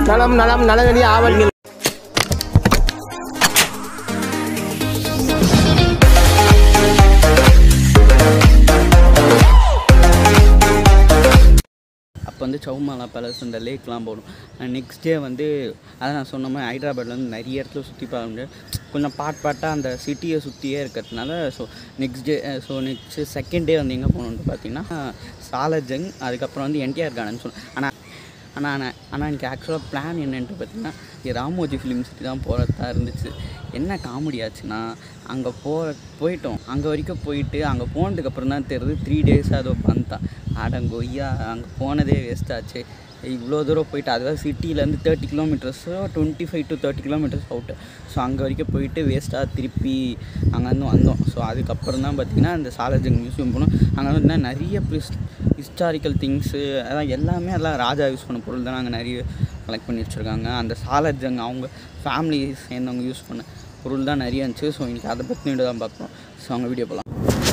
நலம் நலம் நலனடி ஆவல் அப்போ வந்து சவுமாலா பேலஸ் இந்த லேக்லாம் போகணும் நெக்ஸ்ட் டே வந்து அதை நான் சொன்ன மாதிரி ஹைதராபாத்தில் வந்து நிறைய இடத்துல சுற்றி பார்க்க முடியாது கொஞ்சம் பாட் பாட்டாக அந்த சிட்டியை சுற்றியே இருக்கிறதுனால so next day so next second day வந்து எங்கே போகணுன்னு பார்த்தீங்கன்னா சாலஜங் அதுக்கப்புறம் வந்து என்டிஆர் கார்டன் சொன்னேன் ஆனால் ஆனால் ஆனால் ஆனால் எனக்கு ஆக்சுவலாக பிளான் என்னன்ட்டு பார்த்தீங்கன்னா இது ராமோஜி ஃபிலிம் சிட்டி தான் போகிறதா இருந்துச்சு என்ன காமெடி ஆச்சுன்னா அங்கே போகிற போயிட்டோம் அங்கே வரைக்கும் போயிட்டு அங்கே போனதுக்கப்புறம் தான் தெரியுது த்ரீ டேஸ் அதோ வந்தான் அடங்கொய்யா அங்கே போனதே வேஸ்ட் ஆச்சு இவ்வளோ தூரம் போயிட்டு அதுவாக சிட்டிலேருந்து தேர்ட்டி கிலோமீட்டர்ஸோ twenty five to thirty kilometers out so அங்கே வரைக்கும் போயிட்டு வேஸ்ட்டாக திருப்பி அங்கேருந்து வந்தோம் ஸோ அதுக்கப்புறம் தான் பார்த்திங்கன்னா இந்த சாலஜங் மியூசியம் போனோம் அங்கே வந்து நிறைய ப்ரிஸ் ஹிஸ்டாரிக்கல் திங்ஸு அதான் எல்லாமே எல்லாம் ராஜா யூஸ் பண்ண பொருள் தான் அங்கே நிறைய கலெக்ட் பண்ணி வச்சுருக்காங்க அந்த சாலஜங் அவங்க ஃபேமிலி சேர்ந்தவங்க யூஸ் பண்ண பொருள் தான் நிறைய இருந்துச்சு ஸோ இன்றைக்கி அதை பற்றி தான் பார்க்குறோம் ஸோ அவங்க வீடியோ போகலாம்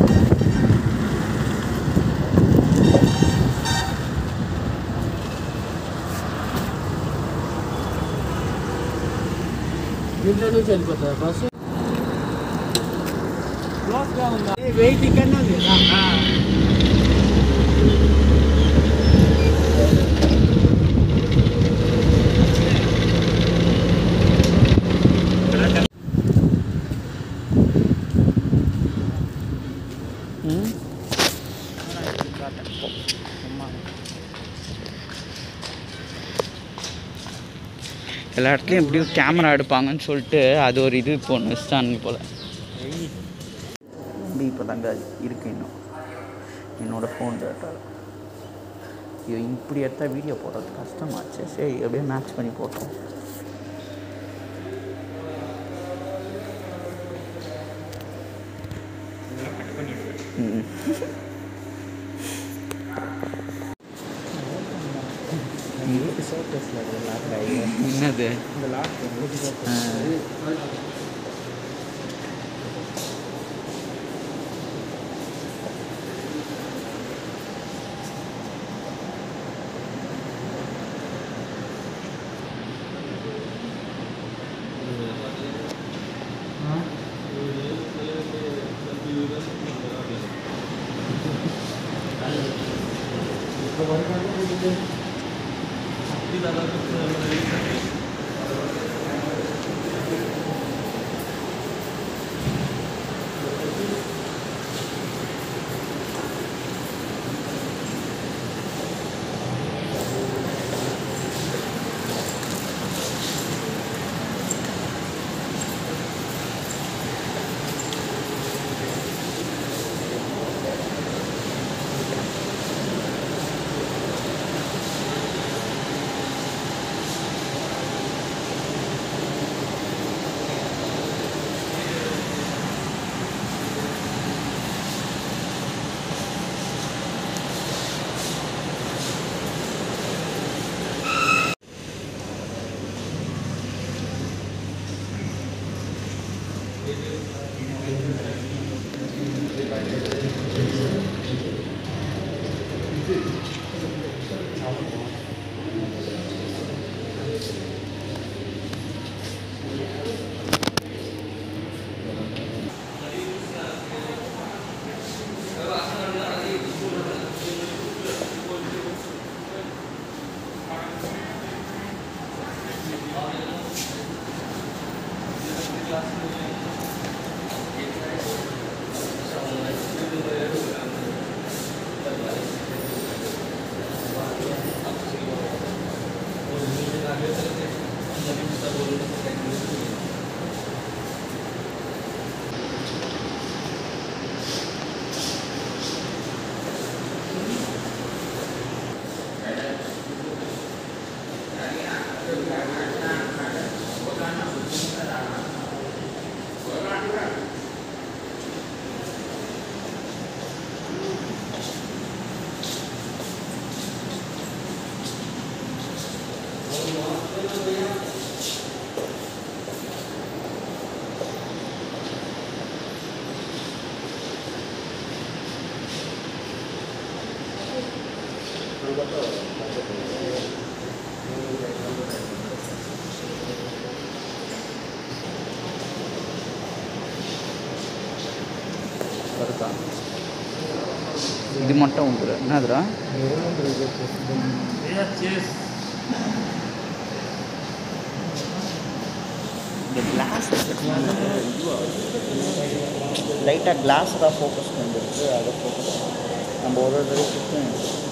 దీంట్లో నుంచి వెళ్ళిపోతుంది బస్సు వెయిట్ ఇక్కడనే ఉంది எல்லா இடத்துலையும் எப்படியும் கேமரா எடுப்பாங்கன்னு சொல்லிட்டு அது ஒரு இது இப்போ ஒன்று வச்சுட்டானுங்க போல் அப்படி இப்போ தாங்க இருக்கு இன்னும் என்னோடய ஃபோன் டேட்டா ஐயோ இப்படி எடுத்தால் வீடியோ போடுறது கஷ்டமாச்சு சரி அப்படியே மேட்ச் பண்ணி போட்டோம் ம் என்னது ஆ. இது மட்டும் உண்டு என்னதுடா இந்த கிளாஸ் லைட்டாக கிளாஸ் தான் ஃபோக்கஸ் பண்ணிருக்கு அதை ஃபோக்கஸ் நம்ம ஒரு ஒரு தடவைக்கும்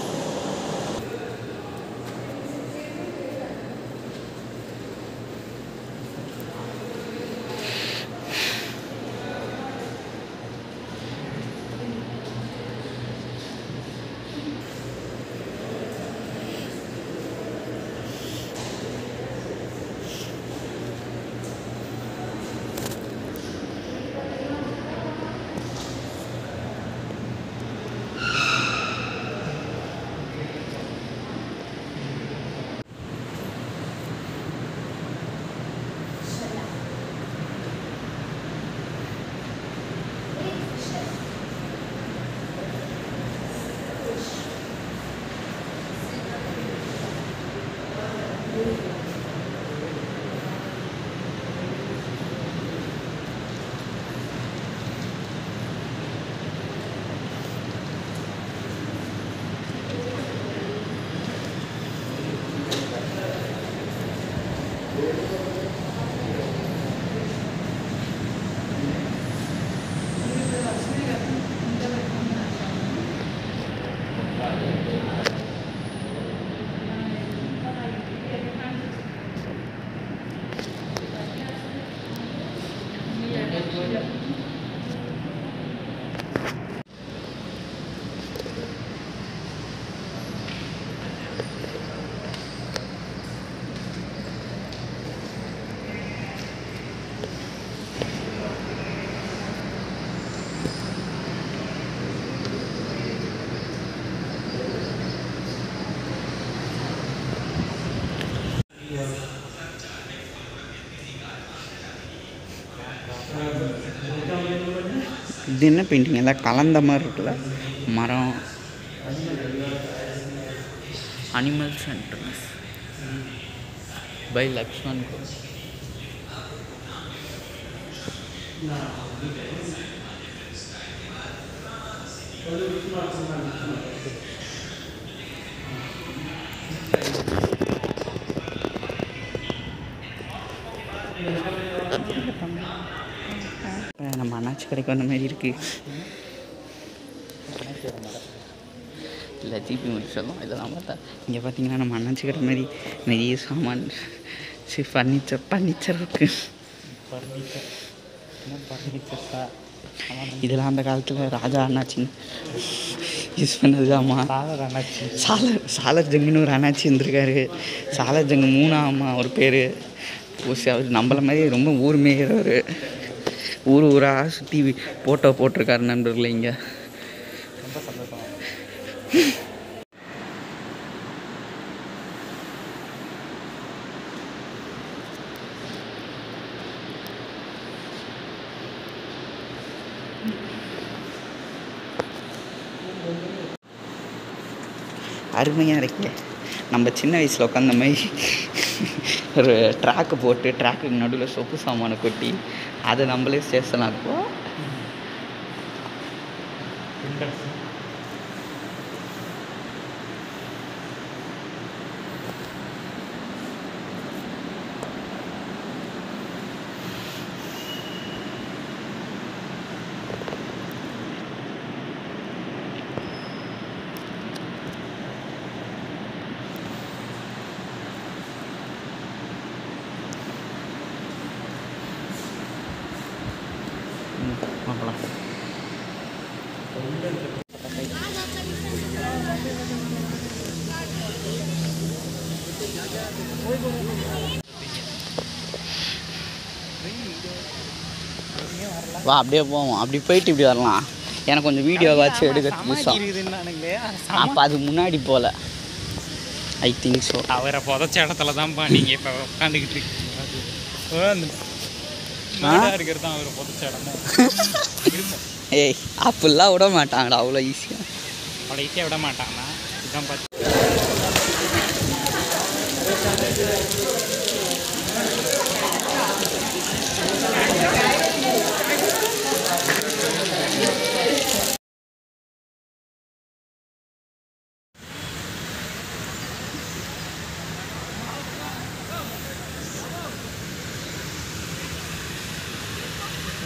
இது என்ன பெயிண்டிங் எல்லாம் கலந்த மாதிரி இருக்குல்ல மரம் animal center by Lakshman co இப்போ நம்ம அண்ணாச்சி கடைக்கு வந்த மாதிரி இருக்கு இல்லை ஜிபி முடிச்சிடலாம் இதெல்லாம் பார்த்தா இங்கே பார்த்தீங்கன்னா நம்ம அண்ணாச்சி கடை மாதிரி நிறைய சாமான் சரி ஃபர்னிச்சர் ஃபர்னிச்சர் இருக்கு இதெல்லாம் அந்த காலத்தில் ராஜா அண்ணாச்சின்னு யூஸ் பண்ணது ஆமாம் சாலர் சாலர் ஜங்குன்னு ஒரு அண்ணாச்சி இருந்திருக்காரு சாலர் ஜங்கு மூணா ஆமா ஒரு பேர் ஊசி அவர் நம்மள மாதிரி ரொம்ப ஊர் மேயிறவர் ஊர் ஊராக சுற்றி ஃபோட்டோ போட்டிருக்காரு நண்பர்களே இங்கே அருமையாக இருக்கே நம்ம சின்ன வயசில் உட்காந்த மாதிரி ஒரு ட்ராக்கு போட்டு ட்ராக்குக்கு நடுவில் சொப்பு சாமானை கொட்டி அதை நம்மளே ஸ்டேஷன் ஆக்குவோம் ம், பார்க்கலாம் வா அப்படியே போவோம் அப்படி போயிட்டு இப்படி வரலாம் எனக்கு கொஞ்சம் வீடியோ வாட்ச் எடுக்கிறதுக்கு அப்போ அது முன்னாடி போகல ஐ திங்க் ஸோ அவரை புதைச்ச இடத்துல தான்ப்பா நீங்க இப்ப உட்காந்துக்கிட்டு இருக்கீங்க அந்த மாடா இருக்கிறது தான் அவரை புதைச்ச இடம் ஏய் அப்படிலாம் விட மாட்டாங்கடா அவ்வளோ ஈஸியாக அவளை ஈஸியாக விட மாட்டாங்கன்னா இதான் பார்த்து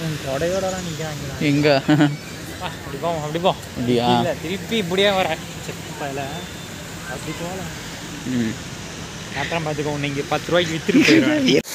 தொடையோடலாம் நிற்கிறாங்களா எங்கே அப்படி போவோம் அப்படி போ அப்படியா இல்லை திருப்பி இப்படியே வர செப்பல அப்படி போகலாம் ம் அப்புறம் பார்த்துக்கோ நீங்கள் பத்து ரூபாய்க்கு விற்றுட்டு போயிடுவேன்